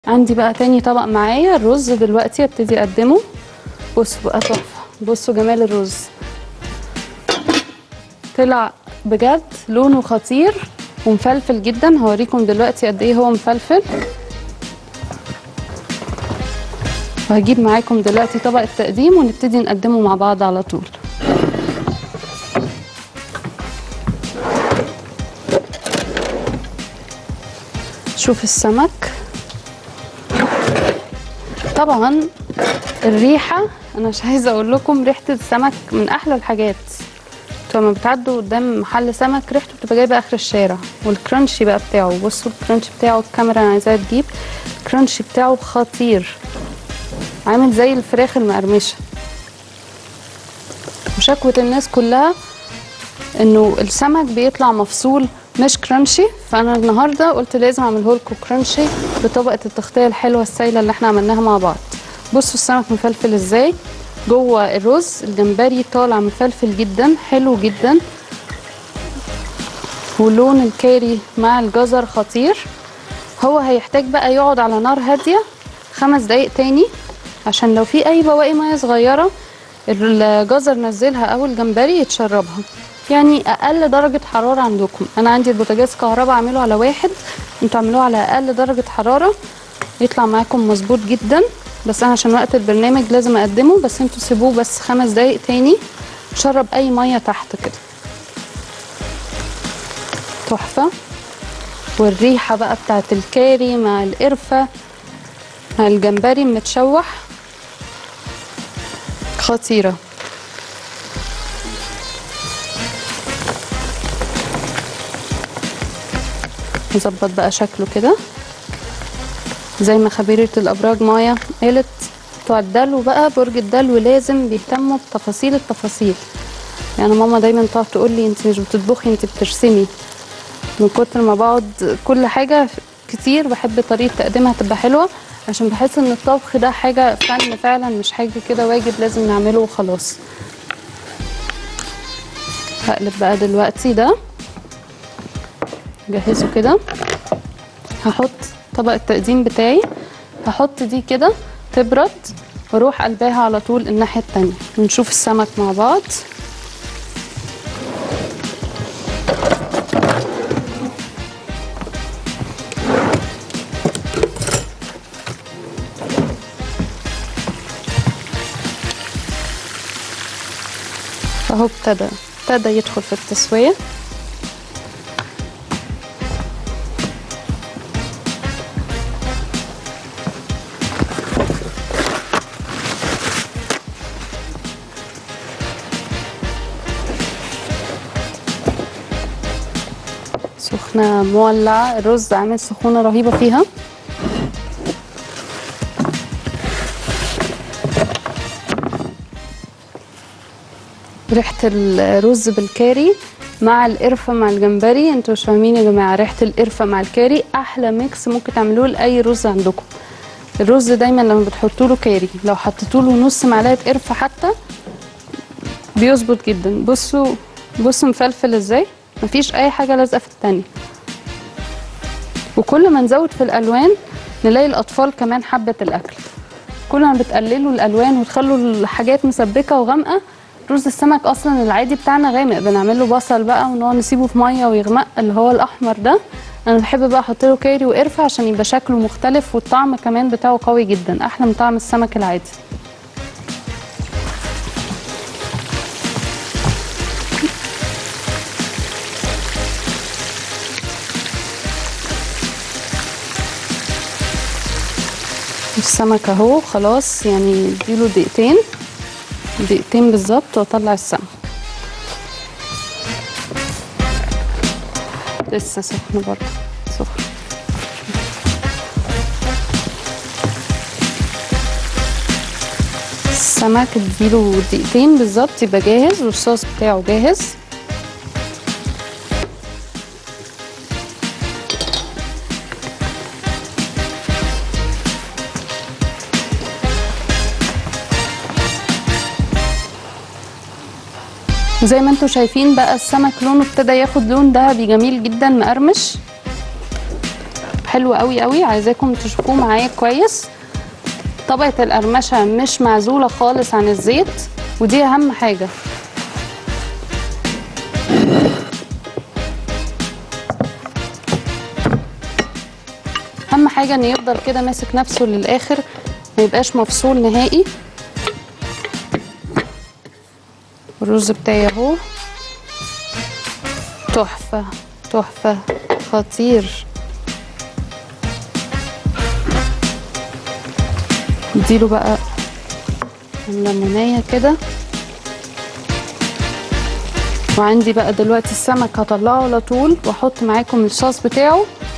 عندي بقى تاني طبق معايا الرز دلوقتي ابتدي اقدمه بصوا بقى تحفه بصوا جمال الرز طلع بجد لونه خطير ومفلفل جدا هوريكم دلوقتي قد ايه هو مفلفل وهجيب معاكم دلوقتي طبق التقديم ونبتدي نقدمه مع بعض على طول شوف السمك طبعا الريحه انا مش عايزه اقول لكم ريحه السمك من احلى الحاجات انتوا لما بتعدوا قدام محل سمك ريحته بتبقى جايبه اخر الشارع والكرانشي بقى بتاعه بصوا الكرانشي بتاعه الكاميرا انا عايزاها تجيب الكرانشي بتاعه خطير عامل زي الفراخ المقرمشه وشكوة الناس كلها انه السمك بيطلع مفصول مش كرانشي فانا النهارده قلت لازم اعمله لكم كرانشي بطبقه التغطيه الحلوه السايله اللي احنا عملناها مع بعض بصوا السمك مفلفل ازاي جوه الرز الجمبري طالع مفلفل جدا حلو جدا ولون الكاري مع الجزر خطير هو هيحتاج بقى يقعد على نار هاديه خمس دقايق تاني عشان لو في اي بواقي ميه صغيره الجزر نزلها او الجمبري يتشربها يعني اقل درجه حراره عندكم انا عندي البوتاجاز كهرباء اعمله على واحد انتوا اعملوه على اقل درجه حراره يطلع معاكم مظبوط جدا بس انا عشان وقت البرنامج لازم اقدمه بس انتوا سيبوه بس خمس دقايق تاني شرب اي ميه تحت كده تحفه والريحه بقى بتاعت الكاري مع القرفه مع الجمبري متشوح خطيره نظبط بقى شكله كده زي ما خبيرة الأبراج مايا قالت بتوع الدلو بقى برج الدلو لازم بيهتموا بتفاصيل التفاصيل يعني ماما دايما تقعد تقول لي انت مش بتطبخي انت بترسمي من كتر ما بقعد كل حاجة كتير بحب طريقة تقديمها تبقى حلوة عشان بحس ان الطبخ ده حاجة فن فعلا مش حاجة كده واجب لازم نعمله وخلاص هقلب بقى دلوقتي ده جهزه كده هحط طبق التقديم بتاعي هحط دي كده تبرد واروح قلباها على طول الناحية التانية ونشوف السمك مع بعض اهو ابتدى ابتدى يدخل في التسوية سخنة مولعة الرز عامل سخونة رهيبة فيها ريحة الرز بالكاري مع القرفة مع الجمبري انتوا مش فاهمين يا جماعة ريحة القرفة مع الكاري أحلى ميكس ممكن تعملوه لأي رز عندكم الرز دايما لما بتحطوا له كاري لو حطيتوا له نص معلقة قرفة حتى بيظبط جدا بصوا بصوا مفلفل ازاي مفيش اي حاجه لازقه في التانية وكل ما نزود في الالوان نلاقي الاطفال كمان حبت الاكل كل ما بتقللوا الالوان وتخلوا الحاجات مسبكه وغامقه رز السمك اصلا العادي بتاعنا غامق بنعمل له بصل بقى ونقعد نسيبه في ميه ويغمق اللي هو الاحمر ده انا بحب بقى احط له كاري وقرفه عشان يبقى شكله مختلف والطعم كمان بتاعه قوي جدا احلى من طعم السمك العادي السمك اهو خلاص يعني اديله دقيقتين دقيقتين بالظبط واطلع السمك لسه سخن برضه سخن السمك اديله دقيقتين بالظبط يبقى جاهز والصوص بتاعه جاهز زي ما انتم شايفين بقى السمك لونه ابتدى ياخد لون ذهبي جميل جدا مقرمش حلو قوي قوي عايزاكم تشوفوه معايا كويس طبقة القرمشة مش معزولة خالص عن الزيت ودي أهم حاجة أهم حاجة إن يفضل كده ماسك نفسه للآخر ما يبقاش مفصول نهائي الرز بتاعي اهو تحفة تحفة خطير اديله بقى الليمونية كده وعندي بقى دلوقتي السمك هطلعه على طول واحط معاكم الصوص بتاعه